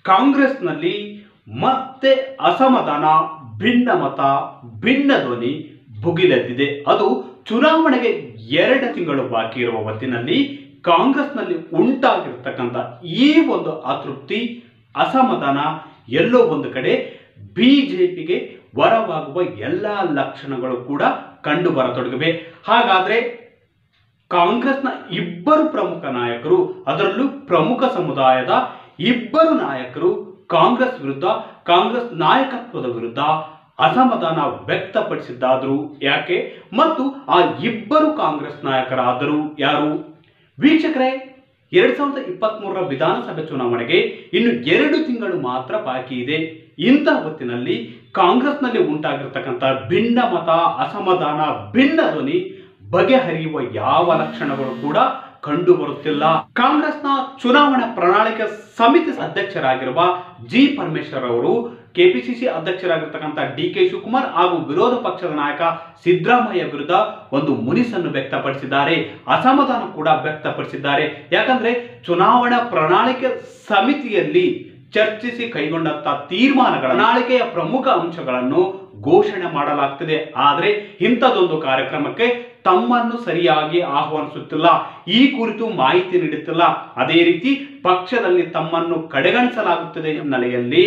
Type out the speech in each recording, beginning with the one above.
ಕಾಂಗ್ರೆಸ್ನಲ್ಲಿ ಮತ್ತೆ ಅಸಮಾಧಾನ ಭಿನ್ನ ಮತ ಭಿನ್ನ ಧ್ವನಿ ಭುಗಿಲೆದ್ದಿದೆ ಅದು ಚುನಾವಣೆಗೆ ಎರಡು ತಿಂಗಳು ಬಾಕಿ ಇರುವ ಹೊತ್ತಿನಲ್ಲಿ ಕಾಂಗ್ರೆಸ್ನಲ್ಲಿ ಉಂಟಾಗಿರ್ತಕ್ಕಂಥ ಈ ಒಂದು ಅತೃಪ್ತಿ ಅಸಮಾಧಾನ ಎಲ್ಲೋ ಒಂದು ಕಡೆ ಬಿಜೆಪಿಗೆ ವರವಾಗುವ ಎಲ್ಲ ಲಕ್ಷಣಗಳು ಕೂಡ ಕಂಡು ಬರತೊಡಗಿವೆ ಹಾಗಾದ್ರೆ ಕಾಂಗ್ರೆಸ್ನ ಇಬ್ಬರು ಪ್ರಮುಖ ನಾಯಕರು ಅದರಲ್ಲೂ ಪ್ರಮುಖ ಸಮುದಾಯದ ಇಬ್ಬರು ನಾಯಕರು ಕಾಂಗ್ರೆಸ್ ವಿರುದ್ಧ ಕಾಂಗ್ರೆಸ್ ನಾಯಕತ್ವದ ವಿರುದ್ಧ ಅಸಮಾಧಾನ ವ್ಯಕ್ತಪಡಿಸಿದ್ದಾದರು ಯಾಕೆ ಮತ್ತು ಆ ಇಬ್ಬರು ಕಾಂಗ್ರೆಸ್ ನಾಯಕರಾದರು ಯಾರು ವೀಕ್ಷಕರೇ ಎರಡ್ ಸಾವಿರದ ಇಪ್ಪತ್ತ್ ಮೂರರ ವಿಧಾನಸಭೆ ಚುನಾವಣೆಗೆ ಇನ್ನು ಎರಡು ತಿಂಗಳು ಮಾತ್ರ ಬಾಕಿ ಇದೆ ಇಂಥ ಹೊತ್ತಿನಲ್ಲಿ ಕಾಂಗ್ರೆಸ್ನಲ್ಲಿ ಉಂಟಾಗಿರ್ತಕ್ಕಂಥ ಭಿನ್ನ ಮತ ಅಸಮಾಧಾನ ಭಿನ್ನ ಧ್ವನಿ ಬಗೆಹರಿಯುವ ಯಾವ ಲಕ್ಷಣಗಳು ಕೂಡ ಕಂಡು ಬರುತ್ತಿಲ್ಲ ಕಾಂಗ್ರೆಸ್ನ ಚುನಾವಣಾ ಪ್ರಣಾಳಿಕೆ ಸಮಿತಿ ಅಧ್ಯಕ್ಷರಾಗಿರುವ ಜಿ ಪರಮೇಶ್ವರ್ ಅವರು ಕೆಪಿಸಿಸಿ ಅಧ್ಯಕ್ಷರಾಗಿರ್ತಕ್ಕಂಥ ಡಿ ಕೆ ಶಿವಕುಮಾರ್ ಹಾಗೂ ವಿರೋಧ ಪಕ್ಷದ ನಾಯಕ ಸಿದ್ದರಾಮಯ್ಯ ವಿರುದ್ಧ ಒಂದು ಮುನಿಸನ್ನು ವ್ಯಕ್ತಪಡಿಸಿದ್ದಾರೆ ಅಸಮಾಧಾನ ಕೂಡ ವ್ಯಕ್ತಪಡಿಸಿದ್ದಾರೆ ಯಾಕಂದ್ರೆ ಚುನಾವಣಾ ಪ್ರಣಾಳಿಕೆ ಸಮಿತಿಯಲ್ಲಿ ಚರ್ಚಿಸಿ ಕೈಗೊಂಡಂತ ತೀರ್ಮಾನಗಳ ಪ್ರಣಾಳಿಕೆಯ ಪ್ರಮುಖ ಅಂಶಗಳನ್ನು ಘೋಷಣೆ ಮಾಡಲಾಗ್ತಿದೆ ಆದರೆ ಇಂಥದೊಂದು ಕಾರ್ಯಕ್ರಮಕ್ಕೆ ತಮ್ಮನ್ನು ಸರಿಯಾಗಿ ಆಹ್ವಾನಿಸುತ್ತಿಲ್ಲ ಈ ಕುರಿತು ಮಾಹಿತಿ ನೀಡುತ್ತಿಲ್ಲ ಅದೇ ರೀತಿ ಪಕ್ಷದಲ್ಲಿ ತಮ್ಮನ್ನು ಕಡೆಗಣಿಸಲಾಗುತ್ತದೆ ಹಿನ್ನೆಲೆಯಲ್ಲಿ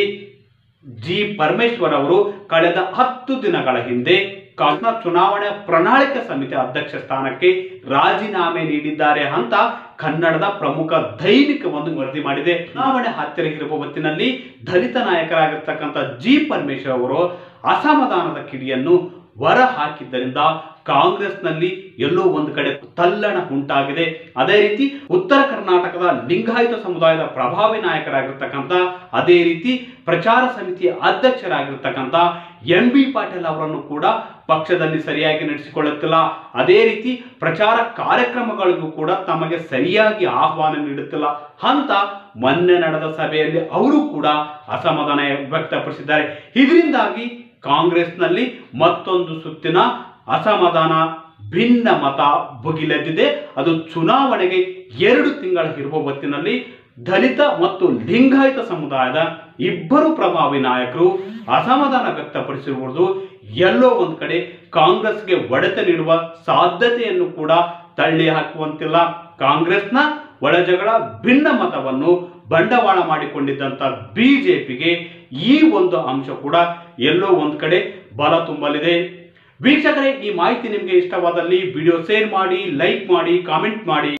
ಜಿ ಪರಮೇಶ್ವರ್ ಅವರು ಕಳೆದ ಹತ್ತು ದಿನಗಳ ಹಿಂದೆ ಕಾಂಗ್ರೆಸ್ ಚುನಾವಣಾ ಪ್ರಣಾಳಿಕೆ ಸಮಿತಿ ಅಧ್ಯಕ್ಷ ಸ್ಥಾನಕ್ಕೆ ರಾಜೀನಾಮೆ ನೀಡಿದ್ದಾರೆ ಅಂತ ಕನ್ನಡದ ಪ್ರಮುಖ ದೈನಿಕ ಒಂದು ವರದಿ ಮಾಡಿದೆ ಚುನಾವಣೆ ಹತ್ತಿರ ಇರುವ ಹೊತ್ತಿನಲ್ಲಿ ದಲಿತ ನಾಯಕರಾಗಿರ್ತಕ್ಕಂಥ ಜಿ ಪರಮೇಶ್ವರ್ ಅವರು ಅಸಮಾಧಾನದ ಕಿಡಿಯನ್ನು ಹೊರ ಹಾಕಿದ್ದರಿಂದ ಕಾಂಗ್ರೆಸ್ನಲ್ಲಿ ಎಲ್ಲೋ ಒಂದು ಕಡೆ ತಲ್ಲಣ ಉಂಟಾಗಿದೆ ಅದೇ ರೀತಿ ಉತ್ತರ ಕರ್ನಾಟಕದ ಲಿಂಗಾಯತ ಸಮುದಾಯದ ಪ್ರಭಾವಿ ನಾಯಕರಾಗಿರ್ತಕ್ಕಂಥ ಅದೇ ರೀತಿ ಪ್ರಚಾರ ಸಮಿತಿಯ ಅಧ್ಯಕ್ಷರಾಗಿರ್ತಕ್ಕಂಥ ಎಂ ಬಿ ಪಾಟೀಲ್ ಅವರನ್ನು ಕೂಡ ಪಕ್ಷದಲ್ಲಿ ಸರಿಯಾಗಿ ನಡೆಸಿಕೊಳ್ಳುತ್ತಿಲ್ಲ ಅದೇ ರೀತಿ ಪ್ರಚಾರ ಕಾರ್ಯಕ್ರಮಗಳಿಗೂ ಕೂಡ ತಮಗೆ ಸರಿಯಾಗಿ ಆಹ್ವಾನ ನೀಡುತ್ತಿಲ್ಲ ಅಂತ ಮೊನ್ನೆ ನಡೆದ ಸಭೆಯಲ್ಲಿ ಅವರು ಕೂಡ ಅಸಮಾಧಾನ ವ್ಯಕ್ತಪಡಿಸಿದ್ದಾರೆ ಇದರಿಂದಾಗಿ ಕಾಂಗ್ರೆಸ್ನಲ್ಲಿ ಮತ್ತೊಂದು ಸುತ್ತಿನ ಅಸಮಾಧಾನ ಭಿನ್ನ ಮತ ಭುಗಿಲೆದ್ದಿದೆ ಅದು ಚುನಾವಣೆಗೆ ಎರಡು ತಿಂಗಳ ಇರುವ ಹೊತ್ತಿನಲ್ಲಿ ದಲಿತ ಮತ್ತು ಲಿಂಗಾಯತ ಸಮುದಾಯದ ಇಬ್ಬರು ಪ್ರಭಾವಿ ನಾಯಕರು ಅಸಮಾಧಾನ ವ್ಯಕ್ತಪಡಿಸಿರುವುದು ಎಲ್ಲೋ ಒಂದು ಕಡೆ ಕಾಂಗ್ರೆಸ್ಗೆ ಒಡೆತ ನೀಡುವ ಸಾಧ್ಯತೆಯನ್ನು ಕೂಡ ತಳ್ಳಿ ಹಾಕುವಂತಿಲ್ಲ ಕಾಂಗ್ರೆಸ್ನ ಒಳಜಗಳ ಭಿನ್ನ ಮತವನ್ನು ಬಂಡವಾಳ ಮಾಡಿಕೊಂಡಿದ್ದಂಥ ಬಿಜೆಪಿಗೆ ಈ ಒಂದು ಅಂಶ ಕೂಡ ಎಲ್ಲೋ ಒಂದು ಕಡೆ ಬಲ ತುಂಬಲಿದೆ ವೀಕ್ಷಕರೇ ಈ ಮಾಹಿತಿ ನಿಮಗೆ ಇಷ್ಟವಾದಲ್ಲಿ ವಿಡಿಯೋ ಶೇರ್ ಮಾಡಿ ಲೈಕ್ ಮಾಡಿ ಕಾಮೆಂಟ್ ಮಾಡಿ